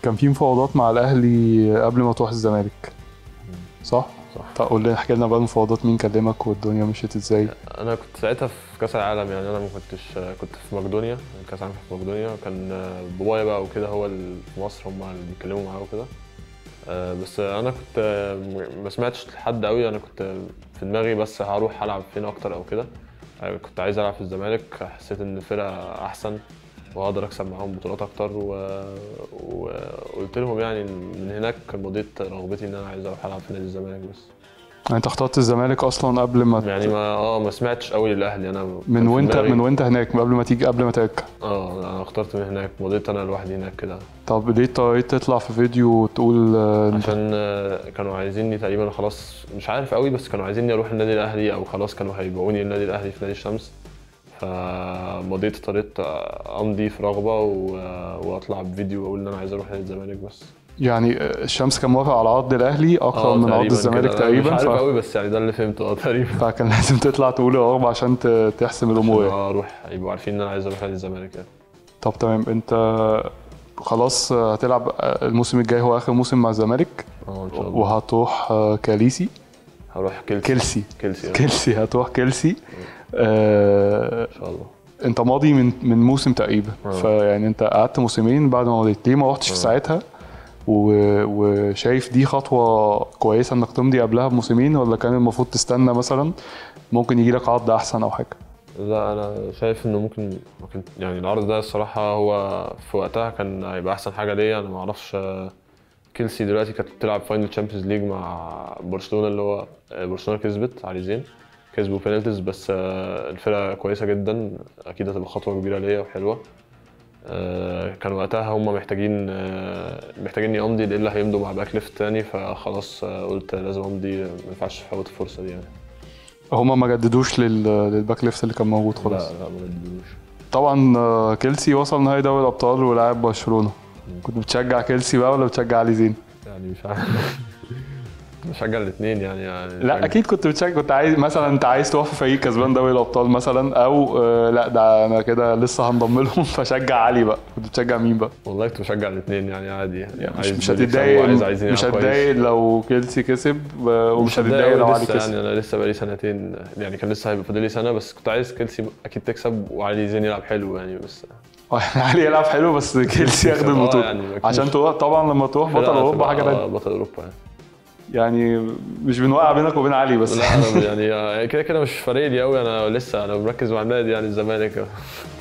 كان في مفاوضات مع الاهلي قبل ما تروح الزمالك صح؟ صح. طب قول لنا احكي لنا بقى المفاوضات مين كلمك والدنيا مشيت ازاي انا كنت ساعتها في كاس العالم يعني انا ما كنتش كنت في مقدونيا كاس العالم في مقدونيا وكان بابايا بقى وكده هو اللي في مصر هم اللي بيتكلموا معاه وكده آه، بس انا كنت ما سمعتش لحد قوي انا كنت في دماغي بس هروح العب فين اكتر او كده آه، كنت عايز العب في الزمالك حسيت ان الفرقه احسن وهقدر اكسب معاهم بطولات اكتر و- وقلت لهم يعني من هناك مضيت رغبتي ان انا عايز اروح العب في نادي الزمالك بس يعني انت اخترت الزمالك اصلا قبل ما يعني ما اه ما سمعتش قوي للاهلي انا كان من في وانت دماغي- من وانت هناك قبل ما تيجي قبل ما ترجع اه انا اخترت من هناك مضيت انا لوحدي هناك كده طب ليه اضطريت تطلع في فيديو وتقول آه، انت عشان آه، كانوا عايزيني تقريبا خلاص مش عارف قوي بس كانوا عايزيني اروح النادي الاهلي او خلاص كانوا هيبيعوني النادي الاهلي في نادي الشمس فمضيت اضطريت امضي في رغبه و- واطلع بفيديو واقول ان انا عايز اروح نادي الزمالك بس يعني آه، الشمس كان موافق على عرض الاهلي اكتر آه، من عرض تقريباً الزمالك كده. أنا مش تقريبا عارف ف... قوي بس يعني ده اللي فهمته اه تقريبا فكان لازم تطلع تقول يا رب عشان ت- تحسم الامور يعني. آه، اروح يبقوا عارفين ان انا عايز اروح نادي الزمالك يعني طب تمام انت خلاص آه، هتلعب آه، الموسم الجاي هو اخر موسم مع الزمالك اه ان شاء الله وهتروح آه، كاليسي هروح كيلسي كيلسي كيلسي آه، كيلسي هتروح كيلسي آه، ان شاء الله انت ماضي من من موسم تقريبا اه. فيعني انت قعدت موسمين بعد ما مضيت ليه ما رحتش في اه. ساعتها و- وشايف دي خطوه كويسه انك تمضي قبلها بموسمين ولا كان المفروض تستنى مثلا ممكن يجي لك عرض احسن او حاجه لا انا شايف انه ممكن ممكن يعني العرض ده الصراحه هو في وقتها كان هيبقى احسن حاجه ليا انا ما اعرفش آه، كيلسي دلوقتي كانت بتلعب فاينل تشامبيونز ليج مع برشلونه اللي هو آه، برشلونه كسبت على زين كسبوا بينالتيز بس آه، الفرقه كويسه جدا اكيد هتبقى خطوه كبيره ليا وحلوه آه، كان وقتها هم محتاجين آه، محتاجين امضي الا هيمضوا مع باك ليفت تاني فخلاص آه، قلت لازم امضي ما ينفعش افوت الفرصه دي يعني هما ما جددوش لل- للباك ليفت اللي كان موجود لا خلاص لا ما جددوش طبعا آه، كيلسي وصل نهائي دوري الابطال ولاعب برشلونه كنت بتشجع كيلسي بقى ولا بتشجع علي زين؟ يعني مش عارف بشجع الاثنين يعني, يعني لا اكيد كنت بتشجع كنت عايز مثلا انت عايز تروح في فريق كسبان دوري الابطال مثلا او آه، لا ده انا كده لسه هنضم لهم فشجع علي بقى كنت بتشجع مين بقى؟ والله كنت بشجع الاثنين يعني عادي يعني يعني مش عايز مش دول يكسبوا هتتضايق وعايز عايزين مش يلعبوا كويس. هتتضايق لو كيلسي كسب آه، ومش مش هتتضايق هتضايق لو قوي علي لسه كسب يعني انا لسه بقالي سنتين يعني كان لسه هيبقى فاضل لي سنه بس كنت عايز كيلسي اكيد تكسب وعلي زين يلعب حلو يعني بس آه، يعني علي يلعب حلو بس كيلسي ياخد آه، البطوله يعني أكيد عشان مش- تروح طبعا لما تروح بطل فرقة اوروبا هتبقى- حاجه آه، تانيه بطل اوروبا يعني يعني مش بنوقع بينك وبين علي بس لا انا يعني آه، كده كده مش فارق لي قوي انا لسه انا مركز مع النادي يعني الزمالك